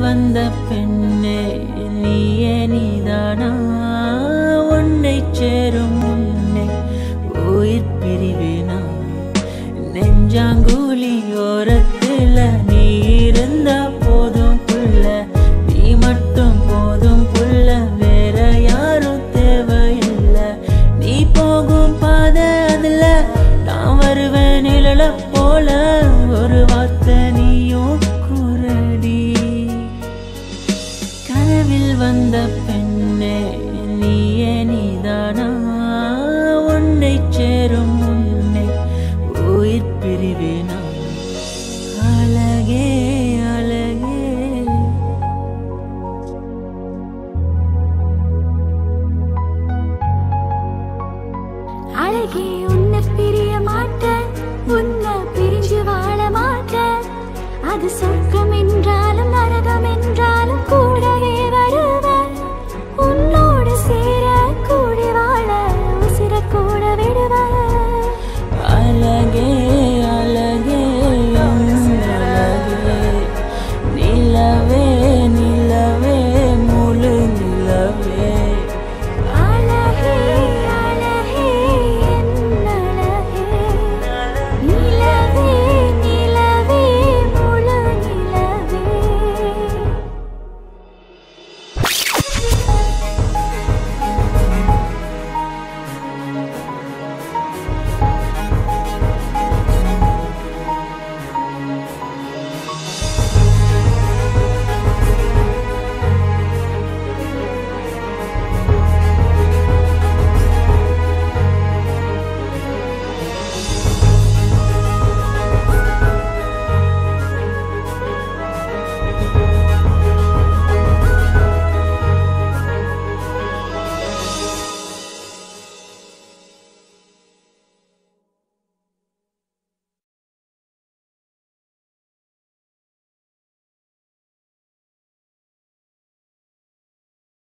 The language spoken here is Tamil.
வந்த பெண்ணே நீயே நீதானா உன்னை சேரும் முன்னே உயிர் பிரிவேனா நெஞ்சாங்குழி ஓரத்துல நீ இருந்தா போதும் புள்ள நீ மட்டும் போதும் புள்ள வேற யாரும் தேவையில்லை நீ போகும் பாதை அதுல நான் வருவேன் நிழல போல ஒரு வார்த்தை நீயும் கூறடி கனவில் வந்த